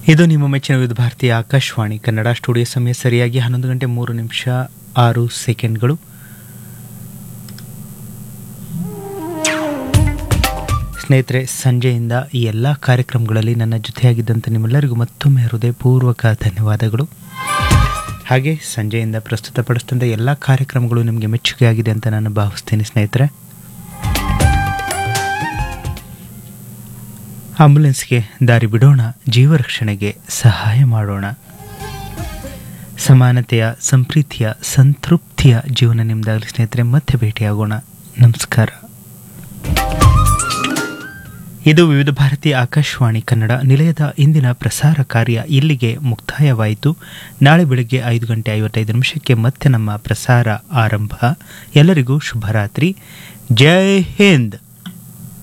ಇದು ನಿಮ್ಮ ಮೆಚ್ಚಿನ ವಿವಿಧ ಭಾರತೀಯ ಆಕಾಶವಾಣಿ ಕನ್ನಡ ಸ್ಟುಡಿಯೋ ಸಮಯ ಸರಿಯಾಗಿ ಹನ್ನೊಂದು ಗಂಟೆ ಮೂರು ನಿಮಿಷ ಆರು ಸೆಕೆಂಡ್ಗಳು ಸ್ನೇಹಿತರೆ ಸಂಜೆಯಿಂದ ಈ ಎಲ್ಲ ಕಾರ್ಯಕ್ರಮಗಳಲ್ಲಿ ನನ್ನ ಜೊತೆಯಾಗಿದ್ದಂಥ ನಿಮ್ಮೆಲ್ಲರಿಗೂ ಮತ್ತೊಮ್ಮೆ ಹೃದಯಪೂರ್ವಕ ಧನ್ಯವಾದಗಳು ಹಾಗೆ ಸಂಜೆಯಿಂದ ಪ್ರಸ್ತುತಪಡಿಸಿದಂಥ ಎಲ್ಲ ಕಾರ್ಯಕ್ರಮಗಳು ನಿಮಗೆ ಮೆಚ್ಚುಗೆಯಾಗಿದೆ ಅಂತ ನಾನು ಭಾವಿಸ್ತೀನಿ ಸ್ನೇಹಿತರೆ ಆಂಬುಲೆನ್ಸ್ಗೆ ದಾರಿ ಬಿಡೋಣ ಜೀವ ರಕ್ಷಣೆಗೆ ಸಹಾಯ ಮಾಡೋಣ ಸಮಾನತೆಯ ಸಂಪ್ರೀತಿಯ ಸಂತೃಪ್ತಿಯ ಜೀವನ ನಿಮ್ದಾಗಲಿ ಸ್ನೇಹಿತರೆ ಮತ್ತೆ ಭೇಟಿಯಾಗೋಣ ನಮಸ್ಕಾರ ಇದು ವಿವಿಧ ಭಾರತೀಯ ಆಕಾಶವಾಣಿ ಕನ್ನಡ ನಿಲಯದ ಇಂದಿನ ಪ್ರಸಾರ ಕಾರ್ಯ ಇಲ್ಲಿಗೆ ಮುಕ್ತಾಯವಾಯಿತು ನಾಳೆ ಬೆಳಗ್ಗೆ ಐದು ಗಂಟೆ ಐವತ್ತೈದು ನಿಮಿಷಕ್ಕೆ ಮತ್ತೆ ನಮ್ಮ ಪ್ರಸಾರ ಆರಂಭ ಎಲ್ಲರಿಗೂ ಶುಭರಾತ್ರಿ ಜೈ ಹಿಂದ್